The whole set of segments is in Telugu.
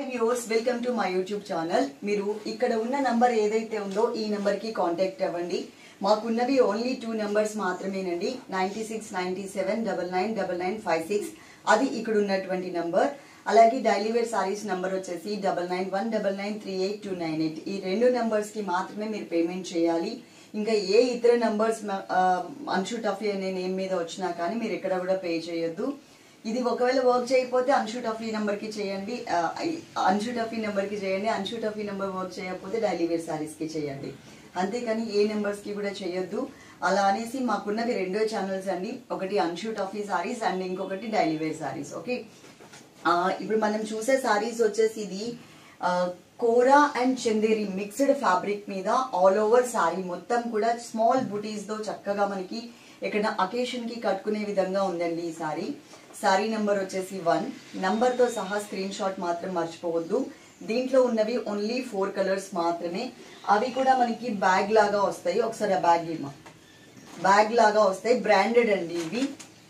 Viewers welcome to my YouTube channel మీరు ఇక్కడ ఉన్న నంబర్ ఏదైతే ఉందో ఈ నంబర్ కి కాంటాక్ట్ అవ్వండి మాకున్నవి ఓన్లీ టూ నెంబర్స్ మాత్రమేనండి ninety six ninety seven double nine double nine five six అది ఇక్కడ ఉన్నటువంటి నంబర్ అలాగే డైలీ వేర్ సారీస్ నంబర్ వచ్చేసి double nine one double nine three eight two nine eight ఈ రెండు నంబర్స్ కి మాత్రమే మీరు పేమెంట్ చేయాలి ఇంకా ఏ ఇతర నంబర్స్ అన్షు టఫీ అనే నేమ్ మీద వచ్చినా కానీ మీరు ఎక్కడ కూడా పే చేయొద్దు ఇది ఒకవేళ వర్క్ చేయకపోతే అన్షు టఫీ నెంబర్ కి చేయండి ఆ, ఐ- అన్షు టఫీ నెంబర్ కి చేయండి అన్షు టఫీ నెంబర్ వర్క్ చేయకపోతే డైలీ వేర్ సారీస్ కి చేయండి అంతేకాని ఏ నెంబర్స్ కి కూడా చేయొద్దు అలా అనేసి మాకున్నవి రెండో ఛానల్స్ అండి ఒకటి అన్షు టఫీ సారీస్ అండ్ ఇంకొకటి డైలీ వేర్ సారీస్ ఓకే ఆ, ఇప్పుడు మనం చూసే సారీస్ వచ్చేసి ఇది ఆ, kora and Chanderi mixed fabric మీద ఆల్ ఓవర్ సారీ మొత్తం కూడా స్మాల్ బుటీస్ తో చక్కగా మనకి ఇక్కడ అకేషన్ కి కట్టుకునే విధంగా ఉందండి ఈ సారీ సారీ నంబర్ వచ్చేసి వన్ నంబర్ తో సహా స్క్రీన్ షాట్ మాత్రం మర్చిపోవద్దు దీంట్లో ఉన్నవి ఓన్లీ ఫోర్ కలర్స్ మాత్రమే అవి కూడా మనకి బ్యాగ్ లాగా వస్తాయి ఒకసారి ఆ బ్యాగ్ ఇమ్మా బ్యాగ్ లాగా వస్తాయి బ్రాండెడ్ అండి ఇవి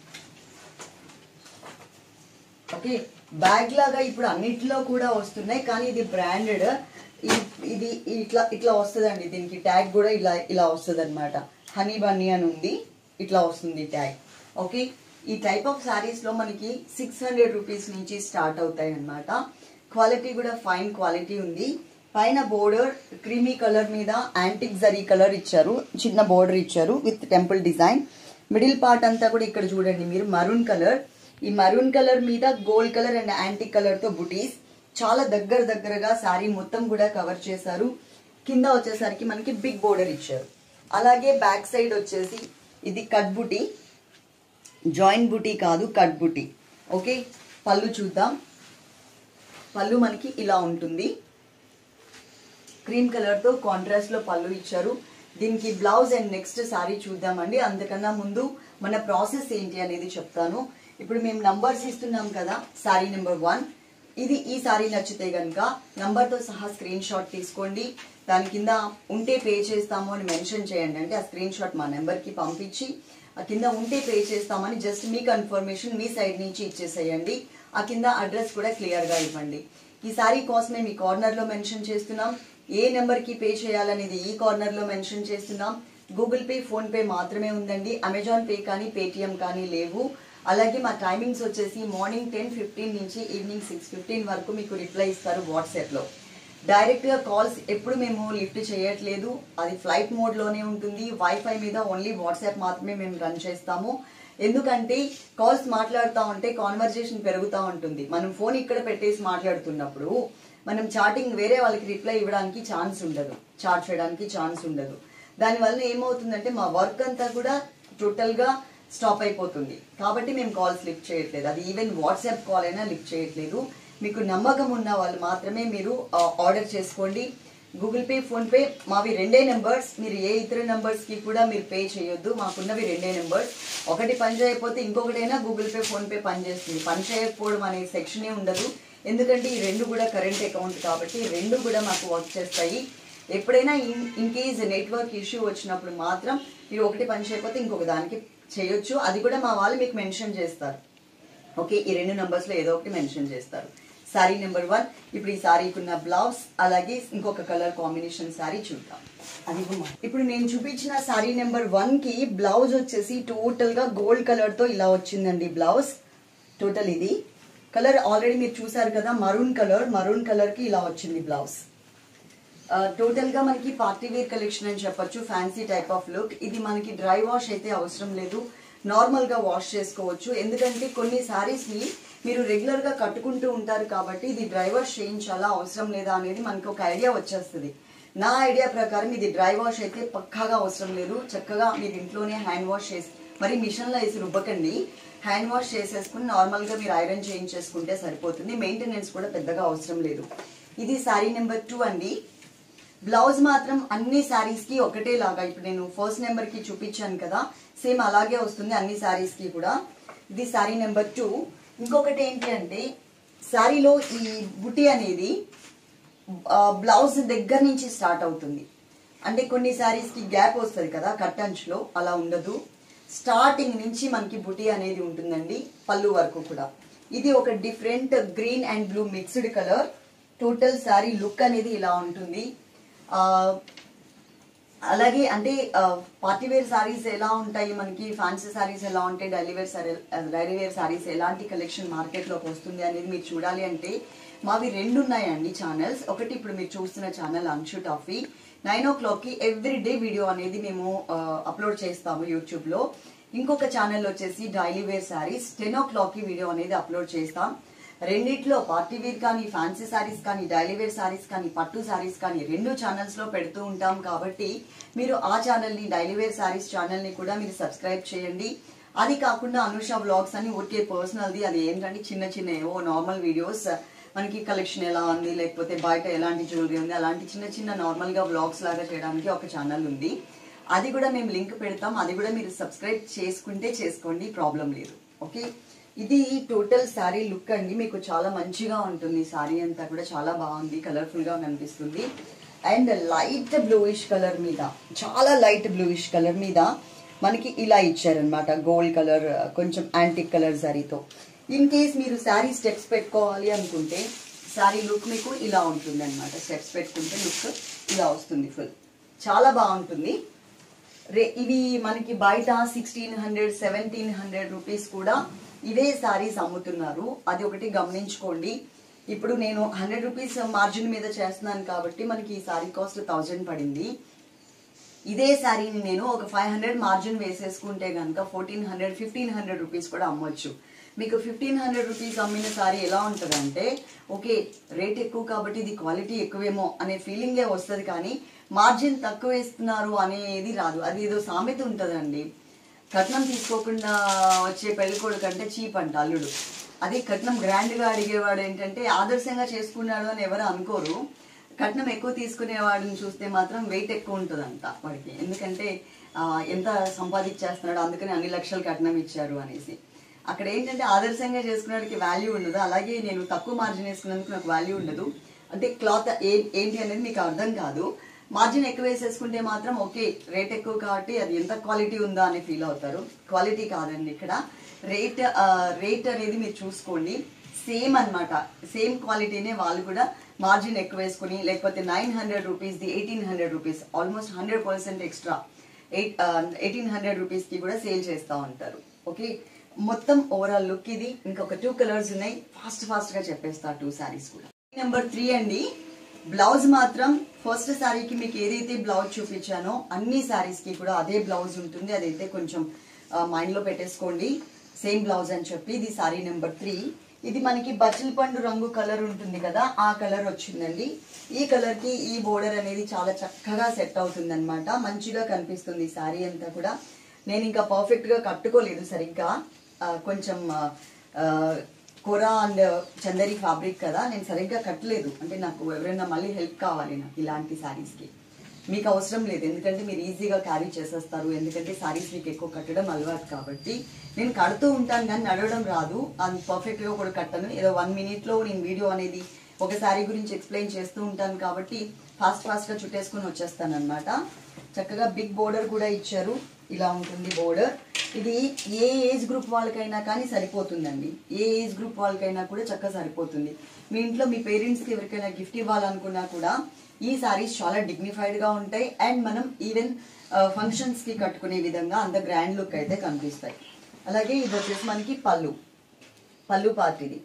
ఓకే బ్యాగ్ లాగా ఇప్పుడు అన్నిటిలో కూడా వస్తున్నాయి కానీ ఇది బ్రాండెడ్ ఇది ఇట్లా ఇట్లా వస్తుందండి దీనికి ట్యాగ్ కూడా ఇలా ఇలా వస్తుంది అనమాట హనీ బన్నీ అని ఉంది ఇట్లా వస్తుంది ట్యాగ్ ఓకే ఈ టైప్ ఆఫ్ సారీస్ లో మనకి సిక్స్ హండ్రెడ్ రూపీస్ నుంచి స్టార్ట్ అవుతాయి అన్నమాట క్వాలిటీ కూడా ఫైన్ క్వాలిటీ ఉంది పైన బోర్డర్ క్రీమీ కలర్ మీద యాంటిక్ జరీ కలర్ ఇచ్చారు చిన్న బోర్డర్ ఇచ్చారు with temple design middle part అంతా కూడా ఇక్కడ చూడండి మీరు మరూన్ కలర్ ఈ మరూన్ కలర్ మీద gold colour and antique colour తో బుటీస్ చాలా దగ్గర దగ్గరగా శారీ మొత్తం కూడా కవర్ చేశారు కింద వచ్చేసరికి మనకి బిగ్ బోర్డర్ ఇచ్చారు అలాగే బ్యాక్ సైడ్ వచ్చేసి ఇది కట్ బుటీ జాయింట్ బుటీ కాదు కట్ బుటీ ఓకే పళ్ళు చూద్దాం పళ్ళు మనకి ఇలా ఉంటుంది క్రీమ్ కలర్ తో కాంట్రాస్ట్ లో పళ్ళు ఇచ్చారు దీనికి బ్లౌజ్ అండ్ నెక్స్ట్ సారీ చూద్దామండి అంతకన్నా ముందు మన ప్రాసెస్ ఏంటి అనేది చెప్తాను ఇప్పుడు మేము నంబర్స్ ఇస్తున్నాం కదా సారీ నెంబర్ వన్ ఇది ఈ సారీ నచ్చితే గనుక నంబర్ తో సహా స్క్రీన్ షాట్ తీసుకోండి దాని కింద ఉంటే పే చేస్తాము అని మెన్షన్ చేయండి అంటే ఆ స్క్రీన్ షాట్ మా నెంబర్ కి పంపించి ఆ కింద ఉంటే పే చేస్తామని జస్ట్ మీ కన్ఫర్మేషన్ మీ సైడ్ నుంచి ఇచ్చేసేయండి ఆ కింద అడ్రస్ కూడా క్లియర్ గా ఇవ్వండి ఈ సారీ కాస్ట్ మేము ఈ కార్నర్ లో మెన్షన్ చేస్తున్నాం ఏ నెంబర్ కి పే చేయాలనేది ఈ కార్నర్ లో మెన్షన్ చేస్తున్నాం గూగుల్ పే ఫోన్ పే మాత్రమే ఉందండి అమెజాన్ పే కానీ పేటిఎం కానీ లేవు అలాగే మా టైమింగ్స్ వచ్చేసి మార్నింగ్ టెన్ ఫిఫ్టీన్ నుంచి ఈవినింగ్ సిక్స్ ఫిఫ్టీన్ వరకు మీకు రిప్లై ఇస్తారు వాట్సాప్ లో డైరెక్ట్ గా కాల్స్ ఎప్పుడు మేము లిఫ్ట్ చేయట్లేదు అది ఫ్లైట్ మోడ్ లోనే ఉంటుంది వైఫై మీద ఓన్లీ వాట్సాప్ మాత్రమే మేము రన్ చేస్తాము ఎందుకంటే కాల్స్ మాట్లాడుతూ ఉంటే కాన్వర్జేషన్ పెరుగుతూ ఉంటుంది మనం ఫోన్ ఇక్కడ పెట్టేసి మాట్లాడుతున్నప్పుడు మనం చాటింగ్ వేరే వాళ్ళకి రిప్లై ఇవ్వడానికి ఛాన్స్ ఉండదు చాట్ చేయడానికి ఛాన్స్ ఉండదు దానివల్ల ఏమవుతుందంటే మా వర్క్ అంతా కూడా టోటల్ గా స్టాప్ అయిపోతుంది కాబట్టి మేము కాల్స్ లిఫ్ట్ చేయట్లేదు అది ఈవెన్ వాట్సాప్ కాల్ అయినా లిఫ్ట్ చేయట్లేదు మీకు నమ్మకం ఉన్న వాళ్ళు మాత్రమే మీరు ఆ, ఆర్డర్ చేసుకోండి గూగుల్ పే ఫోన్ పే మావి రెండే నెంబర్స్ మీరు ఏ ఇతర నెంబర్స్ కి కూడా మీరు పే చేయొద్దు మాకున్నవి రెండే నెంబర్స్ ఒకటి పని చేయకపోతే ఇంకొకటైనా గూగుల్ పే ఫోన్ పే పని చేస్తుంది పని చేయకపోవడం అనే సెక్షనే ఉండదు ఎందుకంటే ఈ రెండు కూడా కరెంట్ అకౌంట్ కాబట్టి ఈ రెండు కూడా మాకు వర్క్ చేస్తాయి ఎప్పుడైనా in in case network issue వచ్చినప్పుడు మాత్రం మీరు ఒకటి పని చేయకపోతే ఇంకొక దానికి చేయొచ్చు అది కూడా మా వాళ్ళు మీకు మెన్షన్ చేస్తారు ఓకే ఈ రెండు నంబర్స్ లో ఏదో ఒకటి మెన్షన్ చేస్తారు సారీ నెంబర్ వన్ ఇప్పుడు ఈ సారీకి ఉన్న బ్లౌజ్ అలాగే ఇంకొక కలర్ కాంబినేషన్ సారీ చూద్దాం అది కూడా. ఇప్పుడు నేను చూపించిన సారీ నెంబర్ వన్ కి బ్లౌజ్ వచ్చేసి టోటల్ గా గోల్డ్ కలర్ తో ఇలా వచ్చిందండి బ్లౌజ్ టోటల్ ఇది కలర్ ఆల్రెడీ మీరు చూసారు కదా మరూన్ కలర్ మరూన్ కలర్ కి ఇలా వచ్చింది బ్లౌజ్ టోటల్ గా మనకి పార్టీ వేర్ కలెక్షన్ అని చెప్పొచ్చు ఫ్యాన్సీ టైప్ ఆఫ్ లుక్ ఇది మనకి డ్రై వాష్ అయితే అవసరం లేదు నార్మల్ గా వాష్ చేసుకోవచ్చు ఎందుకంటే కొన్ని సారీస్ ని మీరు రెగ్యులర్ గా కట్టుకుంటూ ఉంటారు కాబట్టి ఇది డ్రై వాష్ చేయించాలా అవసరం లేదా అనేది మనకి ఒక ఐడియా వచ్చేస్తుంది నా ఐడియా ప్రకారం ఇది డ్రై వాష్ అయితే పక్కాగా అవసరం లేదు చక్కగా మీరు ఇంట్లోనే హ్యాండ్ వాష్ చేసి మరి మిషన్ లో వేసి రుబ్బకండి హ్యాండ్ వాష్ చేసేసుకుని నార్మల్ గా మీరు ఐరన్ చేయించేసుకుంటే సరిపోతుంది మెయింటెనెన్స్ కూడా పెద్దగా అవసరం లేదు ఇది సారీ నెంబర్ టూ అండి బ్లౌజ్ మాత్రం అన్ని శారీస్ కి ఒకటే లాగా ఇప్పుడు నేను ఫస్ట్ నెంబర్ కి చూపించాను కదా సేమ్ అలాగే వస్తుంది అన్ని శారీస్ కి కూడా ఇది శారీ నెంబర్ టూ ఇంకొకటి ఏంటి అంటే శారీలో ఈ బుట్టి అనేది ఆ, బ్లౌజ్ దగ్గర నుంచి స్టార్ట్ అవుతుంది అంటే కొన్ని శారీస్ కి గ్యాప్ వస్తుంది కదా కట్ అంచులో అలా ఉండదు స్టార్టింగ్ నుంచి మనకి బుటీ అనేది ఉంటుందండి పళ్ళు వరకు కూడా ఇది ఒక different green and blue mixed colour total sari look అనేది ఇలా ఉంటుంది ఆ, అలాగే అంటే పార్టీ వేర్ సారీస్ ఎలా ఉంటాయి మనకి ఫ్యాన్సీ సారీస్ ఎలా ఉంటాయి daily wear sari daily wear saris ఎలాంటి కలెక్షన్ మార్కెట్లోకి వస్తుంది అనేది మీరు చూడాలి అంటే మావి రెండు ఉన్నాయండి ఛానల్స్ ఒకటి ఇప్పుడు మీరు చూస్తున్న ఛానల్ అంశు టాఫీ నైన్ ఓ క్లాక్కి ఎవ్రీ డే వీడియో అనేది మేము అప్లోడ్ చేస్తాము యూట్యూబ్లో ఇంకొక ఛానల్ వచ్చేసి డైలీ వేర్ సారీస్ టెన్ ఓ క్లాక్కి వీడియో అనేది అప్లోడ్ చేస్తాం రెండిట్లో పార్టీ వేర్ కానీ ఫ్యాన్సీ సారీస్ కానీ డైలీ వేర్ సారీస్ కానీ పట్టు సారీస్ కానీ రెండు ఛానల్స్ లో పెడుతూ ఉంటాం కాబట్టి మీరు ఆ ఛానల్ ని డైలీ వేర్ సారీస్ ఛానల్ ని కూడా మీరు సబ్స్క్రైబ్ చేయండి అది కాకుండా అనుష వ్లాగ్స్ అని ఊరికే పర్సనల్ది అది ఏంటంటే చిన్న చిన్న ఏవో నార్మల్ వీడియోస్ మనకి కలెక్షన్ ఎలా ఉంది లేకపోతే బయట ఎలాంటి జ్యువెలరీ ఉంది అలాంటి చిన్న చిన్న నార్మల్ గా వ్లాగ్స్ లాగా చేయడానికి ఒక ఛానల్ ఉంది అది కూడా మేము లింక్ పెడతాం అది కూడా మీరు సబ్స్క్రైబ్ చేసుకుంటే చేసుకోండి ప్రాబ్లం లేదు ఓకే ఇది టోటల్ శారీ లుక్ అండి మీకు చాలా మంచిగా ఉంటుంది శారీ అంతా కూడా చాలా బాగుంది కలర్ఫుల్ గా కనిపిస్తుంది అండ్ లైట్ బ్లూయిష్ కలర్ మీద చాలా లైట్ బ్లూయిష్ కలర్ మీద మనకి ఇలా ఇచ్చారనమాట గోల్డ్ కలర్ కొంచెం యాంటిక్ కలర్ జరీతో ఇన్ కేస్ మీరు శారీ స్టెప్స్ పెట్టుకోవాలి అనుకుంటే శారీ లుక్ మీకు ఇలా ఉంటుంది అనమాట స్టెప్స్ పెట్టుకుంటే లుక్ ఇలా వస్తుంది ఫుల్ చాలా బాగుంటుంది రే ఇవి మనకి బయట sixteen hundred seventeen hundred rupees కూడా ఇవే సారీస్ అమ్ముతున్నారు అది ఒకటి గమనించుకోండి ఇప్పుడు నేను హండ్రెడ్ రూపీస్ మార్జిన్ మీద చేస్తున్నాను కాబట్టి మనకి ఈ సారీ కాస్ట్ థౌజండ్ పడింది ఇదే శారీని నేను ఒక ఫైవ్ హండ్రెడ్ మార్జిన్ వేసేసుకుంటే కనుక fourteen hundred fifteen hundred rupees కూడా అమ్మొచ్చు మీకు ఫిఫ్టీన్ హండ్రెడ్ రూపీస్ అమ్మిన సారీ ఎలా ఉంటుందంటే ఓకే రేట్ ఎక్కువ కాబట్టి ఇది క్వాలిటీ ఎక్కువేమో అనే ఫీలింగే వస్తుంది కానీ మార్జిన్ తక్కువ వేస్తున్నారు అనేది రాదు అది ఏదో సామెత ఉంటుందండి కట్నం తీసుకోకుండా వచ్చే పెళ్ళికొడుకు అంటే చీప్ అంట అల్లుడు అదే కట్నం గ్రాండ్గా అడిగేవాడు ఏంటంటే ఆదర్శంగా చేసుకున్నాడు అని ఎవరు అనుకోరు కట్నం ఎక్కువ తీసుకునేవాడిని చూస్తే మాత్రం వెయిట్ ఎక్కువ ఉంటుందంట వాడికి ఎందుకంటే ఆ, ఎంత సంపాదించేస్తున్నాడు అందుకని అన్ని లక్షలు కట్నం ఇచ్చారు అనేసి అక్కడ ఏంటంటే ఆదర్శంగా చేసుకునేవాడికి వాల్యూ ఉండదు అలాగే నేను తక్కువ మార్జిన్ వేసుకున్నందుకు నాకు వాల్యూ ఉండదు అంటే క్లాత్ ఏ- ఏంటి అనేది మీకు అర్థం కాదు మార్జిన్ ఎక్కువ వేసేసుకుంటే మాత్రం ఓకే రేట్ ఎక్కువ కాబట్టి అది ఎంత క్వాలిటీ ఉందా అని ఫీల్ అవుతారు క్వాలిటీ కాదండి ఇక్కడ రేట్ రేట్ అనేది మీరు చూసుకోండి సేమ్ అన్నమాట సేమ్ క్వాలిటీనే వాళ్ళు కూడా మార్జిన్ ఎక్కువ వేసుకుని లేకపోతే నైన్ హండ్రెడ్ రూపీస్ది eighteen hundred rupees almost hundred percent extra eight eighteen hundred రూపీస్కి కూడా సేల్ చేస్తూ ఉంటారు ఓకే మొత్తం ఓవరాల్ లుక్ ఇది ఇంకొక టూ కలర్స్ ఉన్నాయి ఫాస్ట్ ఫాస్ట్గా చెప్పేస్తా టూ శారీస్ కూడా నెంబర్ త్రీ అండి బ్లౌజ్ మాత్రం ఫస్ట్ శారీకి మీకు ఏదైతే బ్లౌజ్ చూపించానో అన్ని శారీస్ కి కూడా అదే బ్లౌజ్ ఉంటుంది అదైతే కొంచెం మైండ్ లో పెట్టేసుకోండి సేమ్ బ్లౌజ్ అని చెప్పి ఇది శారీ నెంబర్ త్రీ ఇది మనకి బచ్చల పండు రంగు కలర్ ఉంటుంది కదా ఆ కలర్ వచ్చిందండి ఈ కలర్ కి ఈ బోర్డర్ అనేది చాలా చక్కగా సెట్ అవుతుంది మంచిగా కనిపిస్తుంది ఈ శారీ అంతా కూడా నేను ఇంకా పర్ఫెక్ట్ గా కట్టుకోలేదు సరిగ్గా ఆ, కొంచెం ఆ, ఆ, కొరా అండ్ చందరి ఫ్యాబ్రిక్ కదా నేను సరిగ్గా కట్టలేదు అంటే నాకు ఎవరైనా మళ్ళీ హెల్ప్ కావాలి నాకు ఇలాంటి శారీస్కి మీకు అవసరం లేదు ఎందుకంటే మీరు ఈజీగా క్యారీ చేసేస్తారు ఎందుకంటే శారీస్ మీకు ఎక్కువ కట్టడం అలవాటు కాబట్టి నేను కడుతూ ఉంటాను కానీ నడవడం రాదు అది పర్ఫెక్ట్గా కూడా కట్టను ఏదో వన్ మినిట్లో నేను వీడియో అనేది ఒక శారీ గురించి ఎక్స్ప్లెయిన్ చేస్తూ ఉంటాను కాబట్టి ఫాస్ట్ ఫాస్ట్గా చుట్టేసుకొని వచ్చేస్తాను అనమాట చక్కగా బిగ్ బోర్డర్ కూడా ఇచ్చారు ఇలా ఉంటుంది బోర్డర్ ఇది ఏ ఏజ్ గ్రూప్ వాళ్ళకైనా కానీ సరిపోతుందండి ఏ ఏజ్ గ్రూప్ వాళ్ళకైనా కూడా చక్కగా సరిపోతుంది మీ ఇంట్లో మీ పేరెంట్స్కి ఎవరికైనా గిఫ్ట్ ఇవ్వాలనుకున్నా కూడా ఈ సారీస్ చాలా డిగ్నిఫైడ్ గా ఉంటాయి అండ్ మనం ఈవెన్ ఫంక్షన్స్ కి కట్టుకునే విధంగా అంత గ్రాండ్ లుక్ అయితే కనిపిస్తాయి అలాగే ఇది వచ్చేసి మనకి పళ్ళు పళ్ళు పార్ట్ ఇది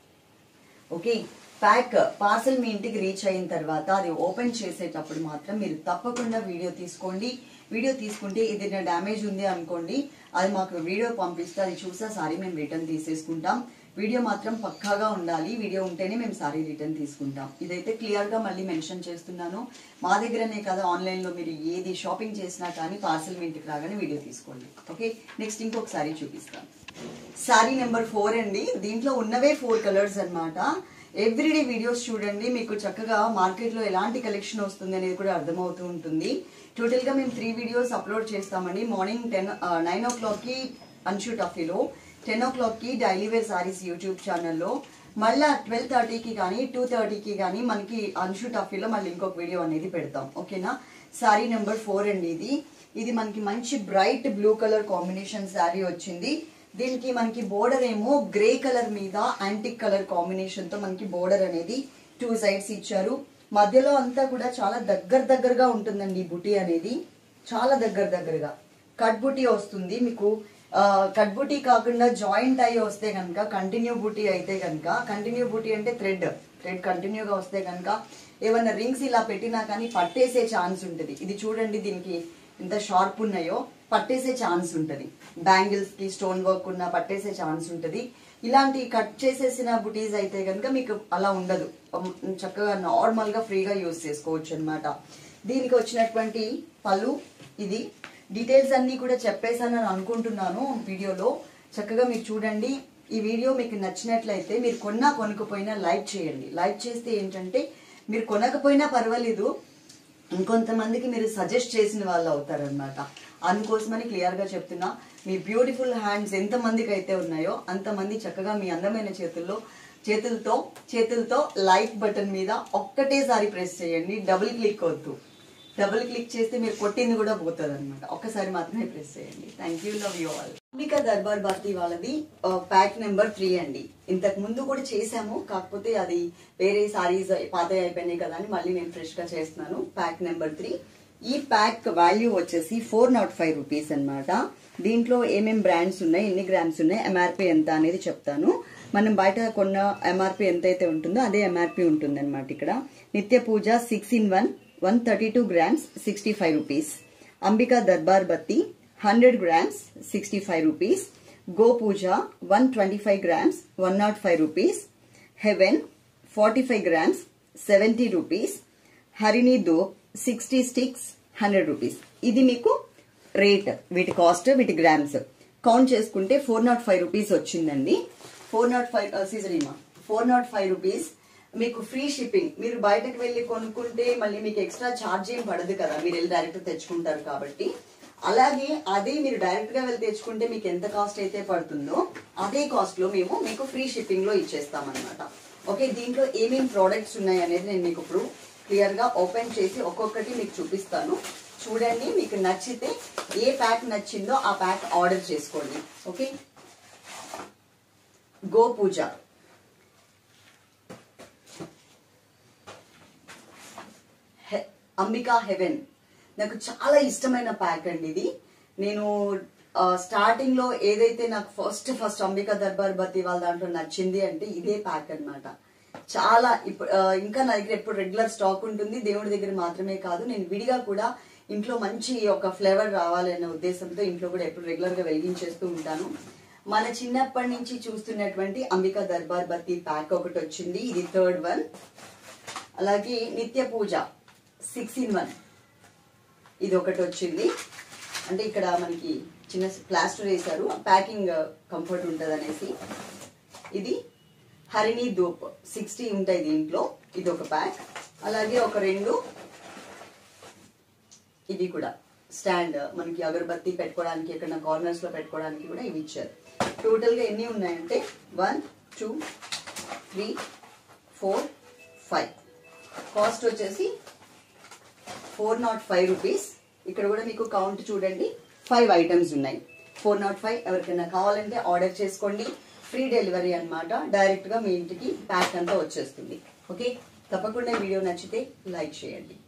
ఓకే ప్యాక్ పార్సల్ మీ ఇంటికి రీచ్ అయిన తర్వాత అది ఓపెన్ చేసేటప్పుడు మాత్రం మీరు తప్పకుండా వీడియో తీసుకోండి వీడియో తీసుకుంటే ఏదైనా డ్యామేజ్ ఉంది అనుకోండి అది మాకు వీడియో పంపిస్తే అది చూసా సారీ మేము రిటర్న్ తీసేసుకుంటాం వీడియో మాత్రం పక్కాగా ఉండాలి వీడియో ఉంటేనే మేము సారీ రిటర్న్ తీసుకుంటాం ఇదైతే క్లియర్ గా మళ్ళీ మెన్షన్ చేస్తున్నాను మా దగ్గరనే కదా ఆన్లైన్ లో మీరు ఏది షాపింగ్ చేసినా కానీ పార్సల్ మీ ఇంటికి రాగానే వీడియో తీసుకోండి ఓకే నెక్స్ట్ ఇంకొక సారీ చూపిస్తాను సారీ నెంబర్ ఫోర్ అండి దీంట్లో ఉన్నవే ఫోర్ కలర్స్ అన్నమాట ఎవ్రీడే వీడియోస్ చూడండి మీకు చక్కగా మార్కెట్ లో ఎలాంటి కలెక్షన్ వస్తుంది అనేది కూడా అర్థమవుతూ ఉంటుంది టోటల్ గా మేము త్రీ వీడియోస్ అప్లోడ్ చేస్తామండి morning ten nine o'clock కి అన్షూ టఫీలో టెన్ ఓ క్లాక్ కి డైలీ వేర్ సారీస్ యూట్యూబ్ ఛానల్లో మళ్ళా ట్వెల్వ్ థర్టీకి కానీ టూ థర్టీకి కానీ మనకి అన్షు టఫీలో మళ్ళీ ఇంకొక వీడియో అనేది పెడతాం ఓకేనా సారీ నెంబర్ ఫోర్ అండి ఇది ఇది మనకి మంచి bright blue colour combination sari వచ్చింది దీనికి మనకి బోర్డర్ ఏమో గ్రే కలర్ మీద యాంటిక్ కలర్ కాంబినేషన్ తో మనకి బోర్డర్ అనేది టూ సైడ్స్ ఇచ్చారు మధ్యలో అంతా కూడా చాలా దగ్గర దగ్గరగా ఉంటుందండి ఈ బుటీ అనేది చాలా దగ్గర దగ్గరగా కట్ బుటీ వస్తుంది మీకు ఆ, కట్ బుటీ కాకుండా జాయింట్ అయ్యి వస్తే కనుక కంటిన్యూ బుటీ అయితే కనుక కంటిన్యూ బుటీ అంటే థ్రెడ్ థ్రెడ్ కంటిన్యూగా వస్తే కనుక ఏమైనా రింగ్స్ ఇలా పెట్టినా కానీ పట్టేసే ఛాన్స్ ఉంటుంది ఇది చూడండి దీనికి ఎంత షార్ప్ ఉన్నాయో పట్టేసే ఛాన్స్ ఉంటుంది బ్యాంగిల్స్ కి స్టోన్ వర్క్ ఉన్న పట్టేసే ఛాన్స్ ఉంటుంది ఇలాంటి కట్ చేసేసిన బుటీస్ అయితే కనుక మీకు అలా ఉండదు ఉమ్, చక్కగా నార్మల్ గా ఫ్రీగా యూస్ చేసుకోవచ్చు అన్నమాట దీనికి వచ్చినటువంటి పళ్ళు ఇది డీటెయిల్స్ అన్ని కూడా చెప్పేసానని అనుకుంటున్నాను వీడియోలో చక్కగా మీరు చూడండి ఈ వీడియో మీకు నచ్చినట్లయితే మీరు కొన్నా కొనుక్కపోయినా లైక్ చేయండి లైక్ చేస్తే ఏంటంటే మీరు కొనకపోయినా పర్వాలేదు ఇంకొంతమందికి మీరు సజెస్ట్ చేసిన వాళ్ళు అవుతారనమాట అందుకోసమని క్లియర్ గా చెప్తున్నా మీ బ్యూటిఫుల్ హ్యాండ్స్ ఎంత మందికి అయితే ఉన్నాయో అంతమంది చక్కగా మీ అందమైన చేతుల్లో చేతులతో చేతులతో లైక్ బటన్ మీద ఒక్కటేసారి ప్రెస్ చేయండి డబుల్ క్లిక్ వద్దు డబుల్ క్లిక్ చేస్తే మీరు కొట్టింది కూడా పోతుంది అనమాట ఒక్కసారి మాత్రమే ప్రెస్ చేయండి thank you love you all Ambika Darbar Batti వాళ్ళది ప్యాక్ నెంబర్ త్రీ అండి ఇంతకు ముందు కూడా చేశాము కాకపోతే అది వేరే సారీస్ పాత అయిపోయినాయి కదా అని మళ్ళీ నేను ఫ్రెష్ గా చేస్తున్నాను ప్యాక్ నెంబర్ త్రీ ఈ ప్యాక్ వాల్యూ వచ్చేసి ఫోర్ నాట్ ఫైవ్ రూపీస్ అనమాట దీంట్లో ఏమేం బ్రాండ్స్ ఉన్నాయి ఎన్ని గ్రామ్స్ ఉన్నాయి ఎంఆర్పి ఎంత అనేది చెప్తాను మనం బయట కొన్న ఎంఆర్పి ఎంత అయితే ఉంటుందో అదే ఎంఆర్పి ఉంటుంది అనమాట ఇక్కడ Nitya Puja six in one one thirty two grams sixty five rupees Ambika Darbar Batti hundred grams sixty five rupees Go Puja one twenty five grams one nought five rupees Heaven forty five grams seventy rupees Harini దో సిక్స్టీ స్టిక్స్ హండ్రెడ్ రూపీస్ ఇది మీకు రేట్ వీటి కాస్ట్ వీటి గ్రామ్స్ కౌంట్ చేసుకుంటే ఫోర్ నాట్ ఫైవ్ రూపీస్ వచ్చిందండి ఫోర్ నాట్ ఫైవ్ సీజరీమా ఫోర్ నాట్ ఫైవ్ రూపీస్ మీకు ఫ్రీ షిప్పింగ్ మీరు బయటకు వెళ్ళి కొనుక్కుంటే మళ్ళీ మీకు ఎక్స్ట్రా ఛార్జ్ ఏం పడదు కదా మీరు వెళ్ళి డైరెక్ట్ తెచ్చుకుంటారు కాబట్టి అలాగే అదే మీరు డైరెక్ట్ గా వెళ్ళి తెచ్చుకుంటే మీకు ఎంత కాస్ట్ అయితే పడుతుందో అదే కాస్ట్ లో మేము మీకు ఫ్రీ షిప్పింగ్ లో ఇచ్చేస్తాం అనమాట ఓకే దీంట్లో ఏమేం ప్రోడక్ట్స్ ఉన్నాయి అనేది నేను మీకు ఇప్పుడు క్లియర్ గా ఓపెన్ చేసి ఒక్కొక్కటి మీకు చూపిస్తాను చూడండి మీకు నచ్చితే ఏ ప్యాక్ నచ్చిందో ఆ ప్యాక్ ఆర్డర్ చేసుకోండి ఓకే గో పూజ హె- అంబికా హెవెన్ నాకు చాలా ఇష్టమైన ప్యాక్ అండి ఇది నేను స్టార్టింగ్ లో ఏదైతే నాకు ఫస్ట్ ఫస్ట్ అంబికా దర్బార్ బతి వాళ్ళ దాంట్లో నచ్చింది అంటే ఇదే ప్యాక్ అన్నమాట చాలా ఇప్పుడు ఆ, ఇంకా నా దగ్గర ఎప్పుడు రెగ్యులర్ స్టాక్ ఉంటుంది దేవుడి దగ్గర మాత్రమే కాదు నేను విడిగా కూడా ఇంట్లో మంచి ఒక ఫ్లేవర్ రావాలనే ఉద్దేశంతో ఇంట్లో కూడా ఎప్పుడు రెగ్యులర్ గా వెలిగించేస్తూ ఉంటాను మన చిన్నప్పటి నుంచి చూస్తున్నటువంటి అంబికా దర్బార్ బత్తి ప్యాక్ ఒకటి వచ్చింది ఇది థర్డ్ వన్ అలాగే నిత్య పూజ సిక్స్ ఇన్ వన్ ఇది ఒకటి వచ్చింది అంటే ఇక్కడ మనకి చిన్న ప్లాస్టర్ వేశారు ప్యాకింగ్ కంఫర్ట్ ఉంటుంది అనేసి ఇది హరిణి ధూప్ సిక్స్టీ ఉంటాయి దీంట్లో ఇది ఒక ప్యాక్ అలాగే ఒక రెండు ఇది కూడా స్టాండ్ మనకి అగరబత్తి పెట్టుకోవడానికి ఎక్కడ కార్నర్స్ లో పెట్టుకోవడానికి కూడా ఇవి ఇచ్చారు టోటల్ గా ఎన్ని ఉన్నాయంటే one two three four five cost వచ్చేసి ఫోర్ నాట్ ఫైవ్ రూపీస్ ఇక్కడ కూడా మీకు కౌంట్ చూడండి ఫైవ్ ఐటమ్స్ ఉన్నాయి ఫోర్ నాట్ ఫైవ్ ఎవరికైనా కావాలంటే ఆర్డర్ చేసుకోండి ఫ్రీ డెలివరీ అన్నమాట డైరెక్ట్ గా మీ ఇంటికి ప్యాక్ అంతా వచ్చేస్తుంది ఓకే తప్పకుండా వీడియో నచ్చితే లైక్ చేయండి